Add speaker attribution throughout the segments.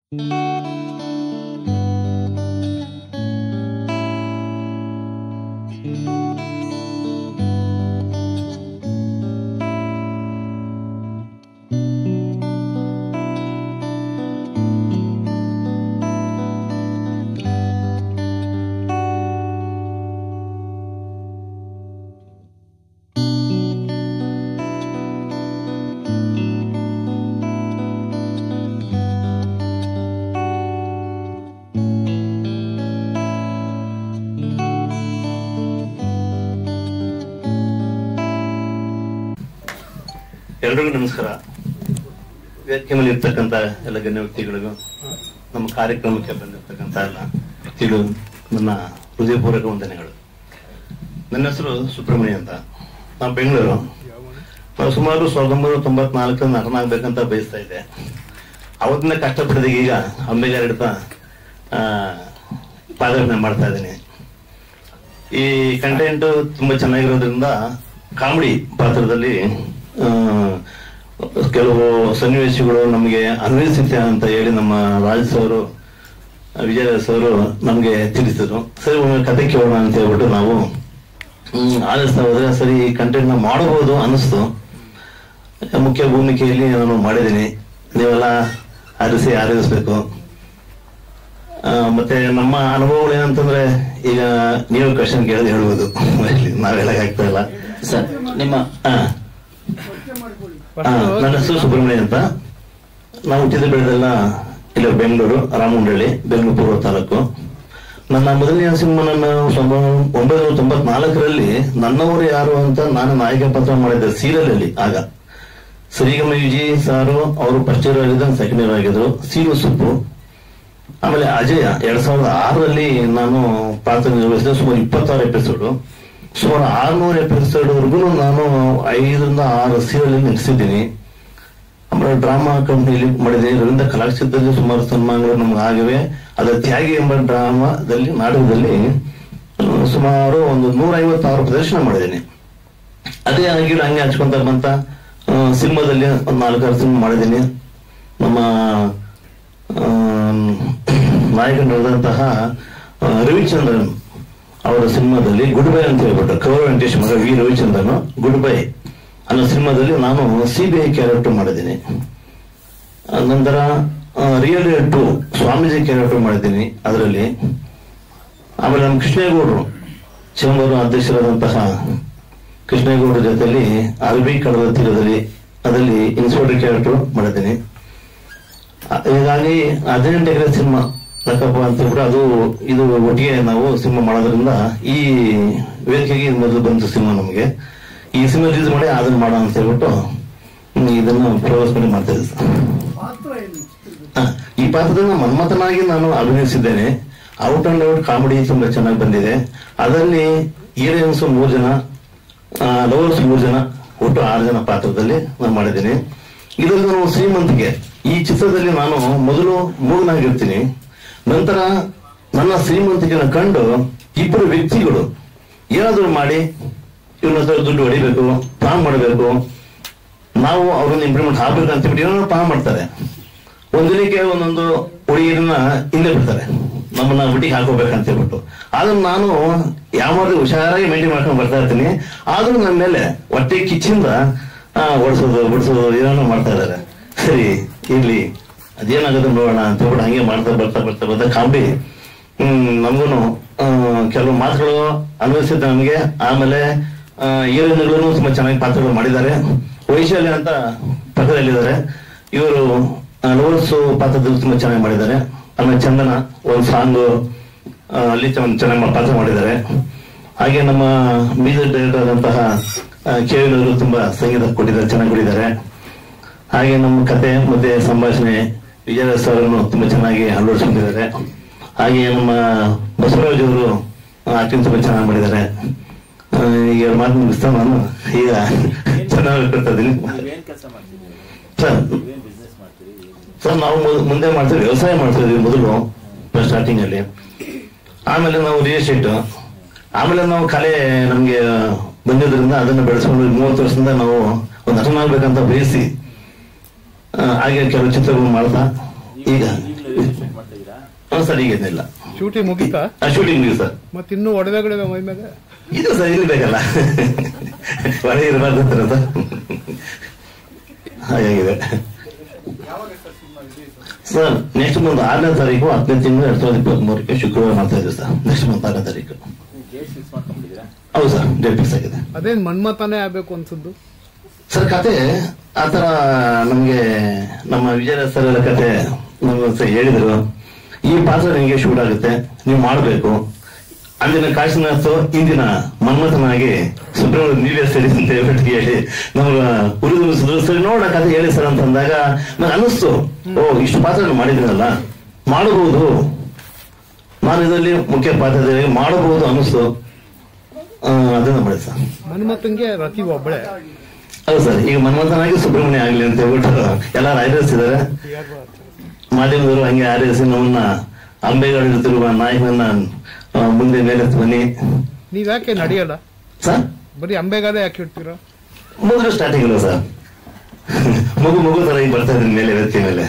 Speaker 1: ಎಲ್ರಿಗೂ ನಮಸ್ಕಾರ ವೇದಿಕೆ ಮೇಲೆ ಇರ್ತಕ್ಕಂಥ ಎಲ್ಲ ಗಣ್ಯ ವ್ಯಕ್ತಿಗಳಿಗೂ ನಮ್ಮ ಕಾರ್ಯಕ್ರಮಕ್ಕೆ ಬಂದಿರ್ತಕ್ಕಂಥ ಎಲ್ಲ ವ್ಯಕ್ತಿಗಳು ನನ್ನ ಹೃದಯಪೂರ್ವಕ ವಂದನೆಗಳು ನನ್ನ ಹೆಸರು ಸುಬ್ರಹ್ಮಣ್ಯ ಅಂತ ನಾವು ಬೆಂಗಳೂರು ನಾವು ಸುಮಾರು ಸಾವಿರದ ಒಂಬೈನೂರ ತೊಂಬತ್ನಾಲ್ಕರಲ್ಲಿ ನಟನಾಗ್ಬೇಕಂತ ಬಯಸ್ತಾ ಇದ್ದೆ ಅವತ್ತಿನ ಕಷ್ಟಪಟ್ಟಿದಾಗ ಈಗ ಅಂಬೆಗಾರ ಹಿಡ್ತಾ ಆ, ಪಾದಾರ್ಪಣೆ ಮಾಡ್ತಾ ಇದ್ದೀನಿ ಈ ಕಂಟೆಂಟ್ ತುಂಬಾ ಚೆನ್ನಾಗಿರೋದ್ರಿಂದ ಕಾಮಿಡಿ ಪಾತ್ರದಲ್ಲಿ ಆ, ಕೆಲವು ಸನ್ನಿವೇಶಗಳು ನಮಗೆ ಅನ್ವಯಿಸುತ್ತೆ ಅಂತ ಹೇಳಿ ನಮ್ಮ ರಾಜ್ ಅವರು ವಿಜಯ ಅವರು ನಮಗೆ ತಿಳಿಸಿದ್ರು ಸರಿ ಒಮ್ಮೆ ಕತೆ ಕೇಳೋಣ ಅಂತ ಹೇಳ್ಬಿಟ್ಟು ನಾವು ಹ್ಮ್, ಆಲಿಸ್ತಾ ಹೋದ್ರೆ ಸರಿ ಕಂಟೆಂಟ್ ನ ಮಾಡಬಹುದು ಅನಿಸ್ತು ಮುಖ್ಯ ಭೂಮಿಕೆಯಲ್ಲಿ ನಾನು ಮಾಡಿದ್ದೀನಿ ನೀವೆಲ್ಲ ಆರಿಸಿ ಆರಿಸಬೇಕು ಆ, ಮತ್ತೆ ನಮ್ಮ ಅನುಭವಗಳು ಏನಂತಂದ್ರೆ ಈಗ ನೀವು ಕ್ವಶನ್ ಕೇಳಿದ್ರೆ ಹೇಳ್ಬೋದು ಇಲ್ಲಿ ನಾವ್ ಹೇಳಕ್ ಆಗ್ತಾ ಇಲ್ಲ
Speaker 2: ಸರ್ ನಿಮ್ಮ
Speaker 1: ಆ. ಆ, ನನ್ನ ಹೆಸರು ಸುಬ್ರಹ್ಮಣ್ಯ ಅಂತ ನಾವು ಹುಟ್ಟಿದ ಬೆಳೆದೆಲ್ಲ ಇಲ್ಲ ಬೆಂಗಳೂರು ರಾಮಗುಂಡಳ್ಳಿ ಬೆಂಗಳೂರು ಪೂರ್ವ ತಾಲೂಕು ನನ್ನ ಮೊದಲನೇ ಸಿನಿಮಾ ನನ್ನ ಸಾವಿರದ ಒಂಬೈನೂರ ತೊಂಬತ್ನಾಲ್ಕರಲ್ಲಿ ನನ್ನವರು ಯಾರು ಅಂತ ನಾನು ನಾಯಕ ಪಾತ್ರ ಮಾಡಿದ್ದೆ ಸೀರಿಯಲ್ ಅಲ್ಲಿ ಆಗ ಸರಿಗಮ ವಿಜಿ ಸಾರು ಅವರು ಫಸ್ಟ್ ಇಯರ್ ಆಗಿದ್ದ ಸೆಕೆಂಡ್ ಇಯರ್ ಆಗಿದ್ರು ಸೀಲು ಸುಪ್ಪು ಆಮೇಲೆ ಅಜಯ ಎರಡ್ ಸಾವಿರದ ಆರರಲ್ಲಿ ನಾನು ಪಾತ್ರ ನಿರ್ವಹಿಸಿದ ಸುಮಾರು ಇಪ್ಪತ್ತಾರು ಎಪಿಸೋಡು ಸುಮಾರು ಆರ್ನೂರು ಎಪಿಸೋಡ್ ವರೆಗೂ ನಾನು ಐದರಿಂದ ಆರು ಸೀರಿಯಲ್ ನಡೆಸಿದ್ದೀನಿ ಆಮೇಲೆ ಡ್ರಾಮಾ ಕಂಪ್ನಿಯಲ್ಲಿ ಮಾಡಿದ್ದೀನಿ ರವೀಂದ್ರ ಕಲಾಕ್ಷೇತ್ರದಲ್ಲಿ ಸುಮಾರು ಸನ್ಮಾನಗಳು ನಮ್ಗೆ ಆಗಿವೆ ಅದರ ತ್ಯಾಗಿ ಎಂಬ ಡ್ರಾಮಾದಲ್ಲಿ ನಾಟಕದಲ್ಲಿ ಆ, ಸುಮಾರು ಒಂದು ನೂರ ಐವತ್ತಾರು ಪ್ರದರ್ಶನ ಮಾಡಿದ್ದೀನಿ ಅದೇ ಆಗಿಲ್ಲ ಹಂಗೆ ಹಚ್ಕೊಂತ ಬಂತ ಆ, ಸಿನಿಮಾದಲ್ಲಿ ಒಂದು ನಾಲ್ಕಾರು ಸಿನಿಮಾ ಮಾಡಿದ್ದೀನಿ ನಮ್ಮ ಆ, ನಾಯಕನಾದಂತಹ ಆ, ರವಿಚಂದ್ರನ್ ಅವರ ಸಿನಿಮಾದಲ್ಲಿ ಗುಡ್ ಬೈ ಅಂತ ಹೇಳ್ಬಿಟ್ಟು ಕವರ್ ವೆಂಕಟೇಶ್ ಮಗ ವಿ ರವಿಚಂದ್ರನ್ ಗುಡ್ ಬೈ ಅನ್ನೋ ಸಿನಿಮಾದಲ್ಲಿ ನಾನು ಸಿ ಬಿ ಐ ಕ್ಯಾರೆಕ್ಟರ್ ಮಾಡಿದ್ದೀನಿ ಆ, ನಂತರ ರಿಯಲ್ ಟು ಸ್ವಾಮೀಜಿ ಕ್ಯಾರೆಕ್ಟರ್ ಮಾಡಿದ್ದೀನಿ ಅದರಲ್ಲಿ ಆಮೇಲೆ ನಮ್ಮ ಕೃಷ್ಣೇಗೌಡರು ಚೆಂಬೂರು ಅಧ್ಯಕ್ಷರಾದಂತಹ ಕೃಷ್ಣೇಗೌಡರ ಜೊತೆಲಿ ಅರಬಿ ಕಡಲ ತೀರದಲ್ಲಿ ಅದರಲ್ಲಿ ಇನ್ಸ್ಪೆಕ್ಟರ್ ಕ್ಯಾರೆಕ್ಟರ್ ಮಾಡಿದ್ದೀನಿ ಆ, ಹೀಗಾಗಿ ಹದಿನೆಂಟು ಎಕರೆ ಸಿನಿಮಾ ಲಕ್ಕಪ್ಪ ಅಂತ ಹೇಳ್ಬಿಟ್ಟು ಅದು ಇದು ಒಟ್ಟಿಗೆ ನಾವು ಸಿನಿಮಾ ಮಾಡೋದ್ರಿಂದ ಈ ವೇದಿಕೆಗೆ ಇದು ಮೊದಲು ಬಂತು ಸಿನಿಮಾ ನಮಗೆ ಈ ಸಿನಿಮಾ ರಿಲೀಸ್ ಮಾಡಿ ಅದನ್ನ ಮಾಡೋಣ ಅಂತ ಹೇಳ್ಬಿಟ್ಟು ಹ್ಮ್, ಇದನ್ನ ಪ್ರವಾಸ ಮಾಡಿ ಮಾಡ್ತಾ ಇದ್ದೆ ಸರ್. ಆ, ಈ ಪಾತ್ರದಲ್ಲಿ ಮನ್ಮಥನಾಗಿ ನಾನು ಅಭಿನಯಿಸಿದ್ದೇನೆ ಔಟ್ ಅಂಡ್ ಔಟ್ ಕಾಮಿಡಿ ತುಂಬಾ ಚೆನ್ನಾಗಿ ಬಂದಿದೆ ಅದರಲ್ಲಿ ಹೀರೋಯಿನ್ಸ್ ಮೂರು ಜನ ಲವರ್ಸ್ ಮೂರು ಜನ ಒಟ್ಟು ಆರು ಜನ ಪಾತ್ರದಲ್ಲಿ ನಾನು ಮಾಡಿದ್ದೀನಿ ಇದರಲ್ಲಿ ನಾನು ಶ್ರೀಮಂತಿಗೆ ಈ ಚಿತ್ರದಲ್ಲಿ ನಾನು ಮೊದಲು ಮೂಗನಾಗಿರ್ತೀನಿ ನಂತರ ನನ್ನ ಶ್ರೀಮಂತಿಕೆನ ಕಂಡು ಇಬ್ಬರು ವ್ಯಕ್ತಿಗಳು ಏನಾದರೂ ಮಾಡಿ ಇವನ ಹತ್ರ ದುಡ್ಡು ಹೊಡಿಬೇಕು ಪ್ರಾಮ್ ಮಾಡಬೇಕು ನಾವು ಅವ್ರನ್ನ ಇಂಪ್ರೂವ್ಮೆಂಟ್ ಆಗ್ಬೇಕು ಅಂತ ಬಿಟ್ಟು ಏನೋ ಪ್ರಾಮ್ ಮಾಡ್ತಾರೆ ಒಂದಿನಕ್ಕೆ ಒಂದೊಂದು ಹುಡುಗಿರನ್ನ ಹಿಂದೆ ಬಿಡ್ತಾರೆ ನಮ್ಮನ್ನ ಬಿಟ್ಟಿಗೆ ಹಾಕೋಬೇಕಂತ ಹೇಳ್ಬಿಟ್ಟು ಆದ್ರೂ ನಾನು ಯಾವಾಗಲೂ ಹುಷಾರಾಗಿ ಮೇಂಟೈನ್ ಮಾಡ್ಕೊಂಡು ಬರ್ತಾ ಇರ್ತೀನಿ ಆದ್ರೂ ನನ್ನ ಮೇಲೆ ಹೊಟ್ಟೆ ಕಿಚ್ಚಿಂದ ಆ, ಓಡಿಸೋದು ಬಿಡಿಸೋದು ಏನೋ ಮಾಡ್ತಾ ಇದಾರೆ ಸರಿ ಇರ್ಲಿ ಅದೇನಾಗುತ್ತೆ ನೋಡೋಣ ಅಂತ ಹೇಳ್ಬಿಟ್ಟು ಹಂಗೆ ಮಾಡ್ತಾ ಬರ್ತಾ ಬರ್ತಾ ಬರ್ತಾ ಕಾಮಿಡಿ ಹ್ಮ್ ನಮಗೂ ಕೆಲವು ಮಾತುಗಳು ಅನ್ವಯಿಸಿದ್ದ ನಮಗೆ ಆಮೇಲೆ ಹೀರೋಯಿನ್ಗಳು ತುಂಬಾ ಚೆನ್ನಾಗಿ ಪಾತ್ರಗಳು ಮಾಡಿದ್ದಾರೆ ವೈಶಾಲ್ಯ ಅಂತ ಪಕ್ಕದಲ್ಲಿದ್ದಾರೆ ಇವರು ಲವರ್ಸ್ ಪಾತ್ರದಲ್ಲಿ ತುಂಬಾ ಚೆನ್ನಾಗಿ ಮಾಡಿದ್ದಾರೆ ಆಮೇಲೆ ಚಂದನ ಒಂದು ಸಾಂಗ್ ಅಲ್ಲಿ ಚೆನ್ನ- ಚೆನ್ನಾಗಿ ಮಾ- ಪಾತ್ರ ಮಾಡಿದ್ದಾರೆ ಹಾಗೆ ನಮ್ಮ ಮ್ಯೂಸಿಕ್ ಡೈರೆಕ್ಟರ್ ಆದಂತಹ ಕೇಳಿದವರು ತುಂಬಾ ಸಂಗೀತ ಕೊಟ್ಟಿದ್ದಾರೆ ಚೆನ್ನಾಗಿ ಕೊಟ್ಟಿದ್ದಾರೆ ಹಾಗೆ ನಮ್ಮ ಕತೆ ಮತ್ತೆ ಸಂಭಾಷಣೆ ವಿಜಯದಾಸ್ ಅವರನ್ನು ತುಂಬಾ ಚೆನ್ನಾಗಿ ಅಳವಡಿಸ್ಕೊಂಡಿದ್ದಾರೆ ಹಾಗೆ ನಮ್ಮ ಬಸವರಾಜ್ ಅವರು ಆಕ್ಟಿಂಗ್ ತುಂಬಾ ಚೆನ್ನಾಗಿ ಮಾಡಿದ್ದಾರೆ ಆ, ಈಗ ಎರಡು ಮಾತು ಮುಗಿಸ್ತಾ ನಾನು ಈಗ ಚೆನ್ನಾಗಿ ಹೇಳ್ಕೊಳ್ತಾ ಇದ್ದೀನಿ
Speaker 2: ನೀವೇನ್ ಕೆಲಸ ಮಾಡ್ತಿದ್ದೀರಿ
Speaker 1: ಸರ್
Speaker 2: ನೀವೇನ್ ಬಿಸ್ನೆಸ್ ಮಾಡ್ತೀರಿ ಏನ್-
Speaker 1: ಸರ್ ನಾವು ಮು- ಮುಂದೆ ಮಾಡ್ತೀವಿ ವ್ಯವಸಾಯ ಮಾಡ್ತಾ ಇದ್ವಿ ಮೊದಲು ಸ್ಟಾರ್ಟಿಂಗ್ ಅಲ್ಲಿ ಆಮೇಲೆ ನಾವು ರಿಯಲ್ ಎಸ್ಟೇಟ್ ಆಮೇಲೆ ನಾವು ಕಲೆ ನಮ್ಗೆ ಬಂದಿದ್ರಿಂದ ಅದನ್ನ ಬೆಳೆಸ್ಕೊಂಡು ಮೂವತ್ತು ವರ್ಷದಿಂದ ನಾವು ಒಂದು ನಟನಾಗ್ಬೇಕಂತ ಬಯಸಿ ಆ, ಹಾಗೆ ಕೆಲವು ಚಿತ್ರಗಳು ಮಾಡ್ತಾ ಈಗ
Speaker 2: ಈಗ್ಲೂ ಮಾಡ್ತಾ ಇದ್ದೀರಾ
Speaker 1: ಹ್ಮ್ ಸರ್ ಈಗೇನಿಲ್ಲ
Speaker 3: ಶೂಟಿಂಗ್ ಮುಗೀತಾ
Speaker 1: ಶೂಟಿಂಗ್ ನೀವು ಸರ್
Speaker 3: ಮತ್ತೆ ಇನ್ನೂ ಒಡವೆಗಳು ಮೈ ಮೇಲೆ
Speaker 1: ಇದು ಸರ್ ಇಲ್ಲಿ ಬೇಕಲ್ಲ ಒಳಗೆ ಇರಬಾರ್ದು ಅಂತಾರೆ ಸರ್ ಹಾಗಾಗಿದೆ ಸರ್ ನೆಕ್ಸ್ಟ್ ಮಂತ್ ಆರನೇ ತಾರೀಕು ಹತ್ತನೇ ತಿಂಗಳು ಎರಡ್ ಸಾವಿರದ ಇಪ್ಪತ್ತ್ ಮೂರಕ್ಕೆ ಶುಕ್ರವಾರ ಮಾಡ್ತಾ ಇದ್ದೀವಿ ಸರ್ ನೆಕ್ಸ್ಟ್ ಮಂತ್ ಆರನೇ ತಾರೀಕು
Speaker 2: ಡೇಟ್ ಫಿಕ್ಸ್ ಮಾಡ್ಕೊಂಡಿದ್ದೀರಾ
Speaker 1: ಹೌದು ಸರ್ ಡೇಟ್ ಫಿಕ್ಸ್ ಆಗಿದೆ
Speaker 3: ಅದೇನ್ ಮನ್ಮತಾನೇ ಆಗ್ಬೇಕು ಅನ್ಸುದ್ದು
Speaker 1: ಸರ್ ಕತೆ ಆತರ ನಮ್ಗೆ ನಮ್ಮ ವಿಜಯ ಸರ್ ಎಲ್ಲ ಕತೆ ನಮ್ಗೆ ಒಂದ್ಸರಿ ಹೇಳಿದ್ರು ಈ ಪಾತ್ರ ನಿಮಗೆ ಶೂಟ್ ಆಗುತ್ತೆ ನೀವು ಮಾಡಬೇಕು ಅಂದಿನ ಕಾಶಿನಾಥ್ ಇಂದಿನ ಮನ್ಮಥನಾಗಿ ಸುಬ್ರಹ್ಮಣ್ಯ ನೀವೇ ಸರಿ ಅಂತ ಹೇಳ್ಬಿಟ್ಟು ಹೇಳಿ ನಮ್ಗ ಉರಿದು ಸರಿ ನೋಡ ಕತೆ ಹೇಳಿ ಸರ್ ಅಂತ ಅಂದಾಗ ನಂಗೆ ಅನ್ನಿಸ್ತು ಓ ಇಷ್ಟು ಪಾತ್ರ ಮಾಡಿದ್ರಲ್ಲ ಮಾಡಬಹುದು ನಾನು ಇದರಲ್ಲಿ ಮುಖ್ಯ ಪಾತ್ರದಲ್ಲಿ ಮಾಡಬಹುದು ಅನ್ನಿಸ್ತು ಆ, ಅದನ್ನ ಮಾಡಿ ಸರ್
Speaker 3: ಮನ್ಮತಂಗೆ ರತಿ ಒಬ್ಬಳೆ
Speaker 1: ಹೌದು ಸರ್ ಈಗ ಮನ್ಮಂತನಾಗಿ ಸುಬ್ರಹ್ಮಣ್ಯ ಆಗ್ಲಿ ಅಂತ ಹೇಳ್ಬಿಟ್ಟು ಎಲ್ಲ ಆಯ್ದಿಸಿದ್ದಾರೆ ಮಾಧ್ಯಮದವರು ಹಂಗೆ ಆರೈಸಿ ನಮ್ಮನ್ನ ಅಂಬೆಗಾಡಿರ್ತಿರುವ ನಾಯಕನನ್ನ ಆ, ಮುಂದೆ ಮೇಲೆ ಬನ್ನಿ
Speaker 3: ನೀವ್ ಯಾಕೆ ನಡೆಯಲ್ಲ
Speaker 1: ಸರ್
Speaker 3: ಬರೀ ಅಂಬೆಗಾದೆ ಯಾಕೆ ಇಡ್ತೀರಾ
Speaker 1: ಮೊದಲು ಸ್ಟಾರ್ಟಿಂಗ್ ಇಲ್ಲ ಸರ್ ಮಗು ಮಗು ತರ ಈಗ ಬರ್ತಾ ಇದ್ದೀನಿ ಮೇಲೆ ವ್ಯಕ್ತಿ ಮೇಲೆ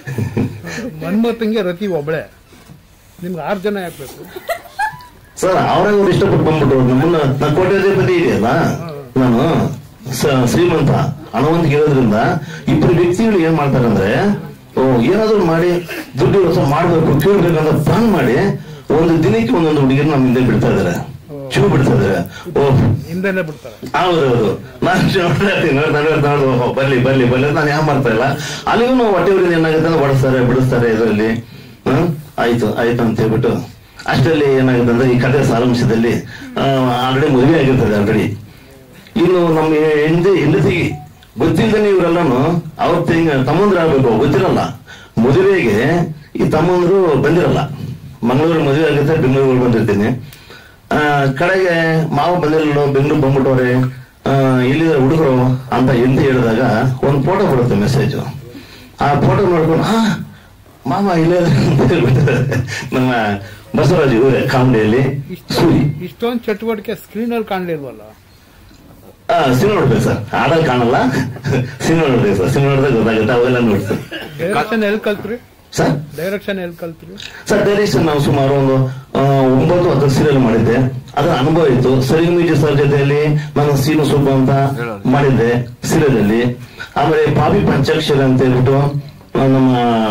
Speaker 3: ಮನ್ಮತಂಗೆ ರತಿ ಒಬ್ಬಳೆ ನಿಮ್ಗೆ ಆರು ಜನ ಯಾಕೆ ಬೇಕು
Speaker 1: ಸರ್ ಅವ್ರಾಗ ಅವ್ರು ಇಷ್ಟಪಟ್ಟು ಬಂದ್ಬಿಟ್ಟು ನಮ್ಮನ್ನ ನನ್ನ ಕೋಟ್ಯಾಧಿಪತಿ ಇದೆಯಲ್ಲ ನಾನು ಸ- ಶ್ರೀಮಂತ ಹಣವಂತಿಗೆ ಇರೋದ್ರಿಂದ ಇಬ್ಬರು ವ್ಯಕ್ತಿಗಳು ಏನ್ ಮಾಡ್ತಾರಂದ್ರೆ ಓ ಏನಾದ್ರು ಮಾಡಿ ದುಡ್ಡು ಹೊಸ ಮಾಡ್ಬೇಕು ಕೇಳ್ಬೇಕಂತ ಪ್ಲಾನ್ ಮಾಡಿ ಒಂದು ದಿನಕ್ಕೆ ಒಂದೊಂದು ಹುಡುಗಿರು ನಮ್ಮ ಹಿಂದೆ ಬಿಡ್ತಾ ಇದಾರೆ ಚೂ ಬಿಡ್ತಾ ಇದಾರೆ ಓ
Speaker 3: ಹಿಂದೆನೆ ಬಿಡ್ತಾರೆ
Speaker 1: ಹೌದೌದು ನಾನು ನೋಡ್ತಾ ಇರ್ತೀನಿ ನೋಡ್ತಾ ನೋಡ್ತಾ ನೋಡ್ತಾ ಓಹೋ ಬರ್ಲಿ ಬರ್ಲಿ ಬರ್ಲಿ ಅಂತ ನಾನು ಯಾವ ಮಾಡ್ತಾ ಇಲ್ಲ ಅಲ್ಲಿಗೂ ಹೊಟ್ಟೆ ಊರಿಂದ ಏನಾಗುತ್ತೆ ಅಂದ್ರೆ ಓಡಿಸ್ತಾರೆ ಬಿಡಿಸ್ತಾರೆ ಇದರಲ್ಲಿ ಹ್ಮ್ ಆಯ್ತು ಆಯ್ತು ಅಂತ ಹೇಳ್ಬಿಟ್ಟು ಅಷ್ಟರಲ್ಲಿ ಏನಾಗುತ್ತೆ ಅಂದ್ರೆ ಈ ಕಥೆ ಸಾರಾಂಶದಲ್ಲಿ ಆಲ್ರೆಡಿ ಮದುವೆ ಆಗಿರ್ತದೆ ಆಲ್ರೆಡಿ ಇನ್ನು ನಮ್ಮ ಹೆಂಡತಿ ಹೆಂಡತಿಗೆ ಗೊತ್ತಿಲ್ಲದೆ ಇವರೆಲ್ಲಾನು ಅವ್ರ ತಿಂಗ ತಮ್ಮಂದ್ರ ಆಗ್ಬೇಕು ಗೊತ್ತಿರಲ್ಲ ಮದುವೆಗೆ ಈ ತಮ್ಮಂದ್ರು ಬಂದಿರಲ್ಲ ಮಂಗಳೂರು ಮದುವೆ ಆಗುತ್ತೆ ಬೆಂಗಳೂರಿಗೆ ಬಂದಿರ್ತೀನಿ ಆ, ಕಡೆಗೆ ಮಾವ ಬಂದಿರಲ್ಲ ಬೆಂಗಳೂರು ಬಂದ್ಬಿಟ್ಟವ್ರೆ ಆ, ಎಲ್ಲಿದ್ದಾರೆ ಹುಡುಗರು ಅಂತ ಎಂತ ಹೇಳಿದಾಗ ಒಂದು ಫೋಟೋ ಬರುತ್ತೆ ಮೆಸೇಜ್ ಆ ಫೋಟೋ ನೋಡ್ಕೊಂಡು ಹಾ ಮಾಮ ಇಲ್ಲೇ ಇದಾರೆ ಅಂತ ಹೇಳ್ಬಿಟ್ಟು ನಮ್ಮ ಬಸವರಾಜ್ ಇವರೇ ಕಾಮಿಡಿಯಲ್ಲಿ ಸೂರಿ
Speaker 3: ಇಷ್ಟೊಂದು ಚಟುವಟಿಕೆ ಸ್ಕ್ರೀನ್ ಅಲ್ಲಿ ಕಾಣ್ಲಿಲ್ವಲ್ಲ
Speaker 1: ಆ, ಸಿನಿಮಾ ನೋಡ್ಬೇಕು ಸರ್ ಆಡಲ್ ಕಾಣಲ್ಲ ಸಿನಿಮಾ ನೋಡ್ಬೇಕು ಸರ್ ಸಿನಿಮಾ ನೋಡಿದ್ರೆ ಗೊತ್ತಾಗುತ್ತೆ ಅವೆಲ್ಲ ನೋಡ್ತೀನಿ
Speaker 3: ಡೈರೆಕ್ಷನ್ ಎಲ್ಲಿ ಕಲ್ತ್ರಿ
Speaker 1: ಸರ್
Speaker 3: ಡೈರೆಕ್ಷನ್ ಎಲ್ಲಿ ಕಲ್ತ್ರಿ
Speaker 1: ಸರ್ ಡೈರೆಕ್ಷನ್ ನಾವು ಸುಮಾರು ಒಂದು ಆ, ಒಂಬತ್ತು ಹತ್ತು ಸೀರಿಯಲ್ ಮಾಡಿದ್ದೆ ಅದರ ಅನುಭವ ಇತ್ತು ಸರಿಗಮೀಜಿ ಸರ್ ಜೊತೆಯಲ್ಲಿ ನಾನು ಸೀನು ಸುಬ್ಬ ಅಂತ ಮಾಡಿದ್ದೆ ಸೀರಿಯಲ್ ಅಲ್ಲಿ ಆಮೇಲೆ ಪಾಪಿ ಪಂಚಾಕ್ಷರ ಅಂತ ಹೇಳ್ಬಿಟ್ಟು ಆ, ನಮ್ಮ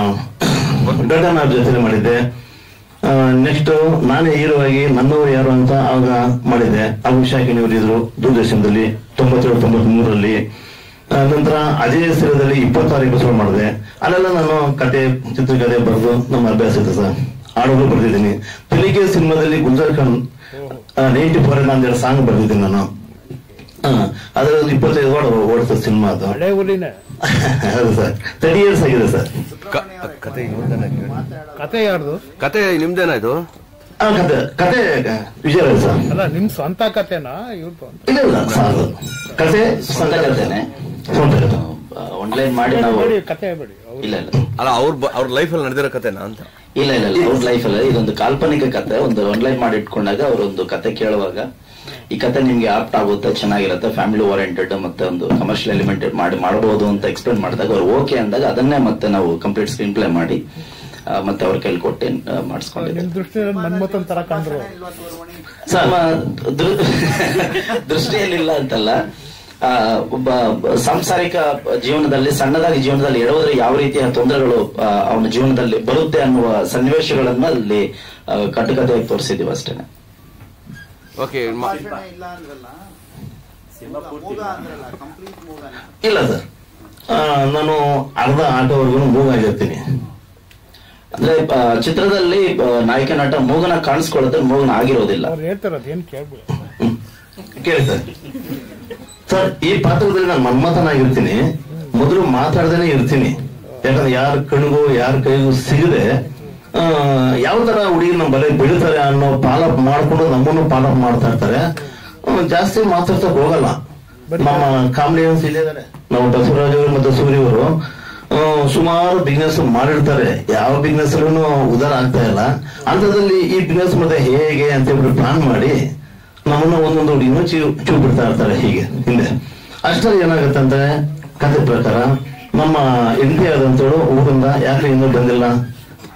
Speaker 1: ಗಡ್ಡನ ಜೊತೆ ಮಾಡಿದ್ದೆ ನೆಕ್ಸ್ಟ್ ನಾನೇ ಹೀರೋ ಆಗಿ ನನ್ನವರು ಯಾರು ಅಂತ ಆವಾಗ ಮಾಡಿದ್ದೆ ಅವು ಶಾಖಿನಿಯವರು ಇದ್ರು ದೂರದರ್ಶನದಲ್ಲಿ ತೊಂಬತ್ತೇಳು ತೊಂಬತ್ ಮೂರರಲ್ಲಿ ಆ, ನಂತರ ಅಜಯ ಸ್ಥಿರದಲ್ಲಿ ಇಪ್ಪತ್ತಾರು ಎಪಿಸೋಡ್ ಮಾಡಿದೆ ಅಲ್ಲೆಲ್ಲ ನಾನು ಕತೆ ಚಿತ್ರಕಥೆ ಬರೆದು ನಮ್ಮ ಅಭ್ಯಾಸ ಇದೆ ಸರ್ ಹಾಡುಗಳು ಬರೆದಿದ್ದೀನಿ ತೆಲಿಗೆ ಸಿನಿಮಾದಲ್ಲಿ ಗುಲ್ಜಾರ್ ಖಾನ್ ನೈಂಟಿ ಫೋರ್ ಒಂದೆರಡು ಸಾಂಗ್ ಬರೆದಿದ್ದೀನಿ ನಾನು ಆ, ಅದರಲ್ಲಿ ಇಪ್ಪತ್ತೈದು ವಾರ ಓಡಿಸೋ ಸಿನಿಮಾ ಅದು
Speaker 3: ಹಳೆ ಹುಲಿನೇ
Speaker 1: ಹೌದು ಸರ್ ತರ್ಟಿ ಇಯರ್ಸ್ ಆಗಿದೆ ಸರ್
Speaker 4: ಕ- ಕತೆ ಇವ್ರ್ದೇನಾ ಕೇಳಿ?
Speaker 3: ಕತೆ ಯಾರ್ದು
Speaker 4: ಕತೆ ನಿಮ್ದೇನಾ ಇದು
Speaker 1: ಆ, ಕತೆ ಕತೆ ವಿಜಯರಾಜ್ ಸರ್
Speaker 3: ಅಲ್ಲ ನಿಮ್ ಸ್ವಂತ ಕತೆನಾ ಇವ್ರದ್ದು ಅಂತ
Speaker 1: ಇಲ್ಲ ಇಲ್ಲ ಸರ್ ಕತೆ
Speaker 2: ಸ್ವಂತ ಕಥೆನೆ
Speaker 1: ಸ್ವಂತ ಕತೆ
Speaker 2: ಆನ್ಲೈನ್ ಮಾಡಿ ನಾವು
Speaker 3: ಬೇಡಿ, ಕತೆ ಬೇಡಿ ಅವ್ರು
Speaker 2: ಇಲ್ಲ ಇಲ್ಲ
Speaker 4: ಅಲ್ಲ ಅವ್ರ ಬ- ಅವ್ರ ಲೈಫಲ್ಲಿ ನಡೆದಿರೋ ಕತೆನಾ ಅಂತ
Speaker 2: ಇಲ್ಲ ಇಲ್ಲ ಇಲ್ಲ ಅವ್ರ ಲೈಫ್ ಅಲ್ಲ ಇದೊಂದು ಕಾಲ್ಪನಿಕ ಕತೆ ಒಂದು ಆನ್ಲೈನ್ ಮಾಡಿ ಇಟ್ಕೊಂಡಾಗ ಅವರೊಂದು ಕತೆ ಕೇಳುವಾಗ ಈ ಕತೆ ನಿಮ್ಗೆ ಆಪ್ಟ್ ಆಗುತ್ತೆ ಚೆನ್ನಾಗಿರುತ್ತೆ ಫ್ಯಾಮಿಲಿ ಓರಿಯೆಂಟೆಡ್ ಮತ್ತೆ ಒಂದು ಕಮರ್ಷಿಯಲ್ ಎಲಿಮೆಂಟೆಡ್ ಮಾಡಿ ಮಾಡಬಹುದು ಅಂತ ಎಕ್ಸ್ಪ್ಲೇನ್ ಮಾಡಿದಾಗ ಅವ್ರು ಓಕೆ ಅಂದಾಗ ಅದನ್ನೇ ಮತ್ತೆ ನಾವು ಕಂಪ್ಲೀಟ್ ಸ್ಕ್ರೀನ್ ಪ್ಲೇ ಮಾಡಿ ಆ, ಮತ್ತೆ ಅವ್ರ ಕೈಲಿ ಕೊಟ್ಟು ಆ, ಮಾಡಿಸ್ಕೊಂಡಿದ್ದೆ
Speaker 3: ನಿಮ್ ದೃಷ್ಟಿಯಲ್ಲಿ ಮನ್ಮಥನ್ ತರ ಕಂಡ್ರು
Speaker 2: ನಮ್ಮ ದೃ- ದೃಷ್ಟಿಯಲ್ಲಿಲ್ಲ ಅಂತಲ್ಲ ಆ, ಒಬ್ಬ ಸಾಂಸಾರಿಕ ಜೀವನದಲ್ಲಿ ಸಣ್ಣದಾಗಿ ಜೀವನದಲ್ಲಿ ಎಡವುದ್ರೆ ಯಾವ ರೀತಿಯ ತೊಂದರೆಗಳು ಆ, ಅವನ ಜೀವನದಲ್ಲಿ ಬರುತ್ತೆ ಅನ್ನುವ ಸನ್ನಿವೇಶಗಳನ್ನ ಅಲ್ಲಿ ಆ, ಕಟ್ಟುಕತೆಯಾಗಿ ತೋರಿಸಿದೀವಿ ಅಷ್ಟೇನೆ
Speaker 4: ಓಕೆ
Speaker 5: ಭಾಷಣ ಇಲ್ಲ ಅಂದ್ರಲ್ಲ ಮೂಗ ಅಂದ್ರಲ್ಲ ಕಂಪ್ಲೀಟ್ ಮೂಗನ
Speaker 1: ಇಲ್ಲ ಸರ್ ಆ, ನಾನು ಅರ್ಧ ಆಟೋವರೆಗೂ ಮೂಗಾಗಿರ್ತೀನಿ
Speaker 2: ಅಂದ್ರೆ ಆ, ಚಿತ್ರದಲ್ಲಿ ಆ, ನಾಯಕ ನಟ ಮೂಗನ ಕಾಣಿಸ್ಕೊಳ್ಳುತ್ತೆ ಮೂಗನ ಆಗಿರೋದಿಲ್ಲ
Speaker 3: ಅವ್ರು ಹೇಳ್ತಾರದು ಏನ್ ಕೇಳ್ಬಿಡಿ
Speaker 1: ಹ್ಮ್. ಕೇಳಿ ಸರ್ ಸರ್ ಈ ಪಾತ್ರದಲ್ಲಿ ನಾನು ಮನ್ಮಥನಾಗಿರ್ತೀನಿ ಮೊದಲು ಮಾತಾಡ್ದೇನೆ ಇರ್ತೀನಿ ಯಾಕಂದ್ರೆ ಯಾರ ಕಣ್ಗೂ ಯಾರ ಕೈಗೂ ಸಿಗದೆ ಆ, ಯಾವ ತರ ಹುಡುಗಿ ನಮ್ಮ ಬಲೆ ಬೆಳಿತಾರೆ ಅನ್ನೋ ಪಾಲಪ್ ಮಾಡ್ಕೊಂಡು ನಮ್ಮನ್ನು ಪಾಲಪ್ ಮಾಡ್ತಾ ಇರ್ತಾರೆ ಆ, ಜಾಸ್ತಿ ಮಾತಾಡ್ಸಕ್ ಹೋಗಲ್ಲ ನಮ್ಮ ಕಾಮಿಡಿಯನ್ಸ್ ಇಲ್ಲೇ ಇದಾರೆ ನಾವು ಬಸವರಾಜ್ ಅವರು ಮತ್ತು ಸೂರ್ಯ ಅವರು ಆ, ಸುಮಾರು ಬಿಸ್ನೆಸ್ ಮಾಡಿರ್ತಾರೆ ಯಾವ ಬಿಸ್ನೆಸ್ ಉದಾರ ಆಗ್ತಾ ಇಲ್ಲ ಅಂತದ್ರಲ್ಲಿ ಈ ಬಿಸ್ನೆಸ್ ಮತ್ತೆ ಹೇಗೆ ಅಂತ ಹೇಳ್ಬಿಟ್ಟು ಪ್ಲಾನ್ ಮಾಡಿ ನಮ್ಮನ್ನ ಒಂದೊಂದು ಹುಡುಗಿನ ಚೂ ಚೂ ಬಿಡ್ತಾ ಇರ್ತಾರೆ ಹೀಗೆ ಹಿಂದೆ ಅಷ್ಟರಲ್ಲಿ ಏನಾಗುತ್ತೆ ಅಂದ್ರೆ ಕತೆ ಪ್ರಕಾರ ನಮ್ಮ ಹೆಂಡತಿ ಆದಂತೇಳು ಊರಿಂದ ಯಾಕೆ ಇನ್ನೂ ಬಂದಿಲ್ಲ